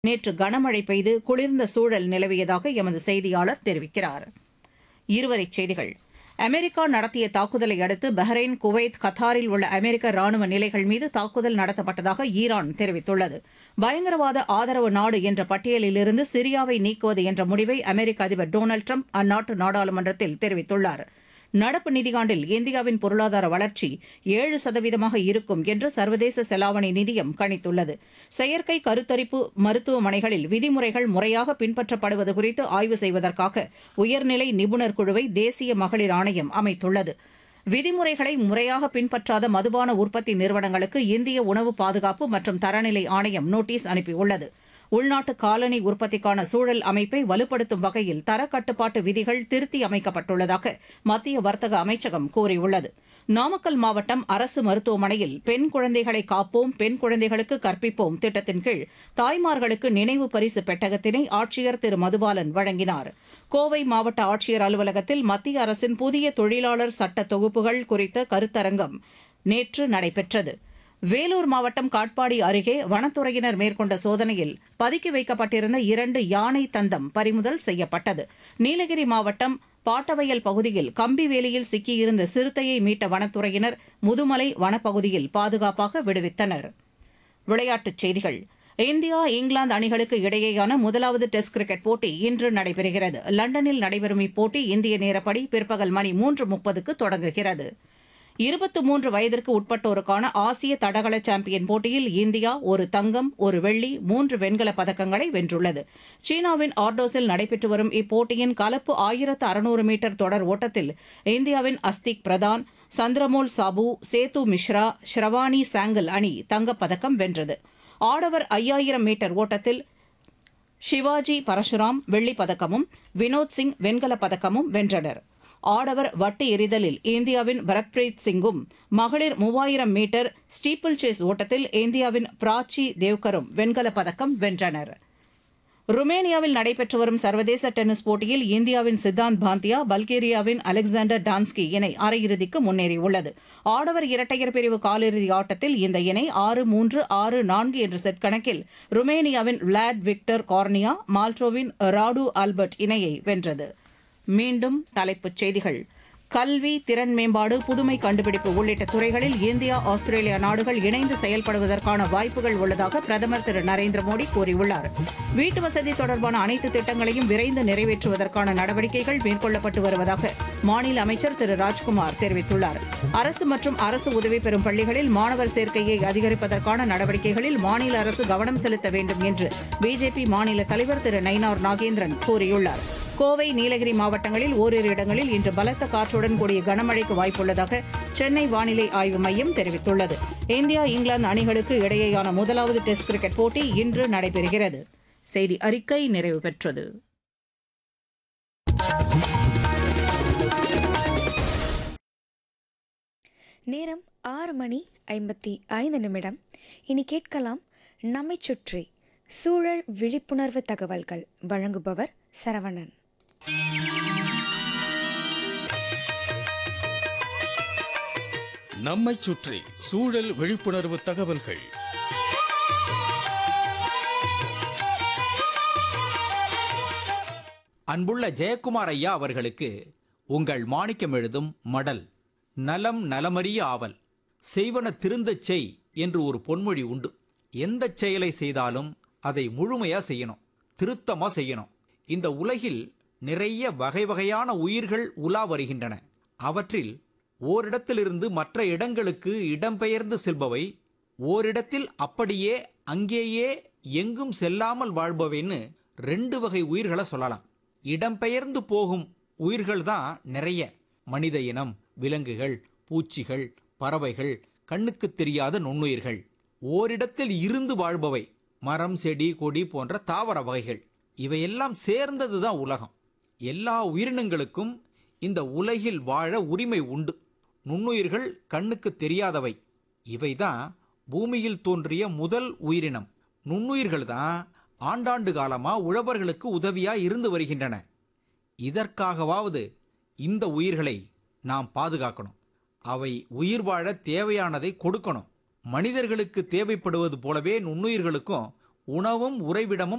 நேற்று கனமழை பெய்து குளிர்ந்த சூழல் நிலவியதாக எமது செய்தியாளர் தெரிவிக்கிறார் இருவரிச் செய்திகள் அமெரிக்கா நடத்திய தாக்குதலை அடுத்து பஹ்ரைன் குவைத் கத்தாரில் உள்ள அமெரிக்க ராணுவ நிலைகள் மீது தாக்குதல் நடத்தப்பட்டதாக ஈரான் தெரிவித்துள்ளது பயங்கரவாத ஆதரவு நாடு என்ற பட்டியலிலிருந்து சிரியாவை நீக்குவது என்ற முடிவை அமெரிக்க அதிபர் டொனால்டு ட்ரம்ப் அந்நாட்டு நாடாளுமன்றத்தில் தெரிவித்துள்ளார் நடப்பு நிதியாண்டில் இந்தியாவின் பொருளாதார வளர்ச்சி ஏழு சதவீதமாக இருக்கும் என்று சர்வதேச செலாவணி நிதியம் கணித்துள்ளது செயற்கை கருத்தரிப்பு மருத்துவமனைகளில் விதிமுறைகள் முறையாக பின்பற்றப்படுவது குறித்து ஆய்வு செய்வதற்காக உயர்நிலை நிபுணர் குழுவை தேசிய மகளிர் ஆணையம் அமைத்துள்ளது விதிமுறைகளை முறையாக பின்பற்றாத மதுபான உற்பத்தி நிறுவனங்களுக்கு இந்திய உணவு பாதுகாப்பு மற்றும் தரநிலை ஆணையம் நோட்டீஸ் அனுப்பியுள்ளது உள்நாட்டு காலனி உற்பத்திக்கான சூழல் அமைப்பை வலுப்படுத்தும் வகையில் தரக்கட்டுப்பாட்டு விதிகள் திருத்தி அமைக்கப்பட்டுள்ளதாக மத்திய வர்த்தக அமைச்சகம் கூறியுள்ளது நாமக்கல் மாவட்டம் அரசு மருத்துவமனையில் பெண் குழந்தைகளை காப்போம் பெண் குழந்தைகளுக்கு கற்பிப்போம் திட்டத்தின் கீழ் தாய்மார்களுக்கு நினைவு பரிசு பெட்டகத்தினை ஆட்சியர் திரு மதுபாலன் வழங்கினார் கோவை மாவட்ட ஆட்சியர் அலுவலகத்தில் மத்திய அரசின் புதிய தொழிலாளர் சட்ட தொகுப்புகள் குறித்த கருத்தரங்கம் நேற்று நடைபெற்றது வேலூர் மாவட்டம் காட்பாடி அருகே வனத்துறையினர் மேற்கொண்ட சோதனையில் பதுக்கி வைக்கப்பட்டிருந்த இரண்டு யானை தந்தம் பறிமுதல் செய்யப்பட்டது நீலகிரி மாவட்டம் பாட்டவயல் பகுதியில் கம்பிவேலியில் சிக்கியிருந்த சிறுத்தையை மீட்ட வனத்துறையினர் முதுமலை வனப்பகுதியில் பாதுகாப்பாக விடுவித்தனர் விளையாட்டுச் செய்திகள் இந்தியா இங்கிலாந்து அணிகளுக்கு இடையேயான முதலாவது டெஸ்ட் கிரிக்கெட் போட்டி இன்று நடைபெறுகிறது லண்டனில் நடைபெறும் இப்போட்டி இந்திய நேரப்படி பிற்பகல் மணி மூன்று முப்பதுக்கு தொடங்குகிறது இருபத்து மூன்று வயதிற்கு உட்பட்டோருக்கான ஆசிய தடகள சாம்பியன் போட்டியில் இந்தியா ஒரு தங்கம் ஒரு வெள்ளி மூன்று வெண்கலப் பதக்கங்களை வென்றுள்ளது சீனாவின் ஆர்டோஸில் நடைபெற்று வரும் இப்போட்டியின் கலப்பு ஆயிரத்து அறுநூறு மீட்டர் தொடர் ஓட்டத்தில் இந்தியாவின் அஸ்திக் பிரதான் சந்திரமோல் சாபு சேது மிஸ்ரா ஷ்ரவானி சாங்கல் அணி தங்கப்பதக்கம் வென்றது ஆடவர் ஐயாயிரம் மீட்டர் ஓட்டத்தில் சிவாஜி பரசுராம் வெள்ளிப் பதக்கமும் வினோத் சிங் வெண்கலப் பதக்கமும் வென்றனர் ஆடவர் வட்டு எறிதலில் இந்தியாவின் பரத்பிரீத் சிங்கும் மகளிர் மூவாயிரம் மீட்டர் ஸ்டீப்பிள் சேஸ் ஓட்டத்தில் இந்தியாவின் பிராச்சி தேவ்கரும் வெண்கலப் பதக்கம் வென்றனர் ருமேனியாவில் நடைபெற்று வரும் சர்வதேச டென்னிஸ் போட்டியில் இந்தியாவின் சித்தாந்த் பாந்தியா பல்கேரியாவின் அலெக்சாண்டர் டான்ஸ்கி இணை அரையிறுதிக்கு முன்னேறியுள்ளது ஆடவர் இரட்டையர் பிரிவு காலிறுதி ஆட்டத்தில் இந்த இணை ஆறு மூன்று ஆறு நான்கு என்ற செட் கணக்கில் ருமேனியாவின் விளாட் விக்டர் கார்னியா மால்டோவின் ராடு ஆல்பர்ட் இணையை வென்றது மீண்டும் தலைப்புச் செய்திகள் கல்வி திறன் மேம்பாடு புதுமை கண்டுபிடிப்பு உள்ளிட்ட துறைகளில் இந்தியா ஆஸ்திரேலியா நாடுகள் இணைந்து செயல்படுவதற்கான வாய்ப்புகள் உள்ளதாக பிரதமர் திரு நரேந்திர மோடி கூறியுள்ளார் வீட்டு வசதி தொடர்பான அனைத்து திட்டங்களையும் விரைந்து நிறைவேற்றுவதற்கான நடவடிக்கைகள் மேற்கொள்ளப்பட்டு வருவதாக மாநில அமைச்சர் திரு ராஜ்குமார் தெரிவித்துள்ளார் அரசு மற்றும் அரசு உதவி பெறும் பள்ளிகளில் மாணவர் சேர்க்கையை அதிகரிப்பதற்கான நடவடிக்கைகளில் மாநில அரசு கவனம் செலுத்த வேண்டும் என்று பிஜேபி மாநில தலைவர் திரு நயினார் நாகேந்திரன் கூறியுள்ளார் கோவை நீலகிரி மாவட்டங்களில் ஓரிரு இடங்களில் இன்று பலத்த காற்றுடன் கூடிய கனமழைக்கு வாய்ப்புள்ளதாக சென்னை வானிலை ஆய்வு மையம் தெரிவித்துள்ளது இந்தியா இங்கிலாந்து அணிகளுக்கு இடையேயான முதலாவது டெஸ்ட் கிரிக்கெட் போட்டி இன்று நடைபெறுகிறது செய்தி அறிக்கை நிறைவு பெற்றது நேரம் ஆறு மணி ஐம்பத்தி ஐந்து நிமிடம் இனி கேட்கலாம் நம்மை சுற்றி சூழல் விழிப்புணர்வு தகவல்கள் வழங்குபவர் சரவணன் நம்மைச் சுற்றி சூழல் விழிப்புணர்வு தகவல்கள் அன்புள்ள ஜெயக்குமார் ஐயா அவர்களுக்கு உங்கள் மாணிக்கம் எழுதும் மடல் நலம் நலமறிய ஆவல் செய்வன திருந்தச் செய் என்று ஒரு பொன்மொழி உண்டு எந்த செயலை செய்தாலும் அதை முழுமையா செய்யணும் திருத்தமா செய்யணும் இந்த உலகில் நிறைய வகை வகையான உயிர்கள் உலா வருகின்றன அவற்றில் ஓரிடத்திலிருந்து மற்ற இடங்களுக்கு இடம்பெயர்ந்து செல்பவை ஓரிடத்தில் அப்படியே அங்கேயே எங்கும் செல்லாமல் வாழ்பவைன்னு ரெண்டு வகை உயிர்களை சொல்லலாம் இடம்பெயர்ந்து போகும் உயிர்கள் தான் நிறைய மனித இனம் விலங்குகள் பூச்சிகள் பறவைகள் கண்ணுக்கு தெரியாத நுண்ணுயிர்கள் ஓரிடத்தில் இருந்து வாழ்பவை மரம் செடி கொடி போன்ற தாவர வகைகள் இவையெல்லாம் சேர்ந்தது தான் உலகம் எல்லா உயிரினங்களுக்கும் இந்த உலகில் வாழ உரிமை உண்டு நுண்ணுயிர்கள் கண்ணுக்கு தெரியாதவை இவைதான் பூமியில் தோன்றிய முதல் உயிரினம் நுண்ணுயிர்கள் தான் ஆண்டாண்டு காலமா உழவர்களுக்கு உதவியா இருந்து வருகின்றன இதற்காகவாவது இந்த உயிர்களை நாம் பாதுகாக்கணும் அவை உயிர் வாழ தேவையானதை கொடுக்கணும் மனிதர்களுக்கு தேவைப்படுவது போலவே நுண்ணுயிர்களுக்கும் உணவும் உறைவிடமும்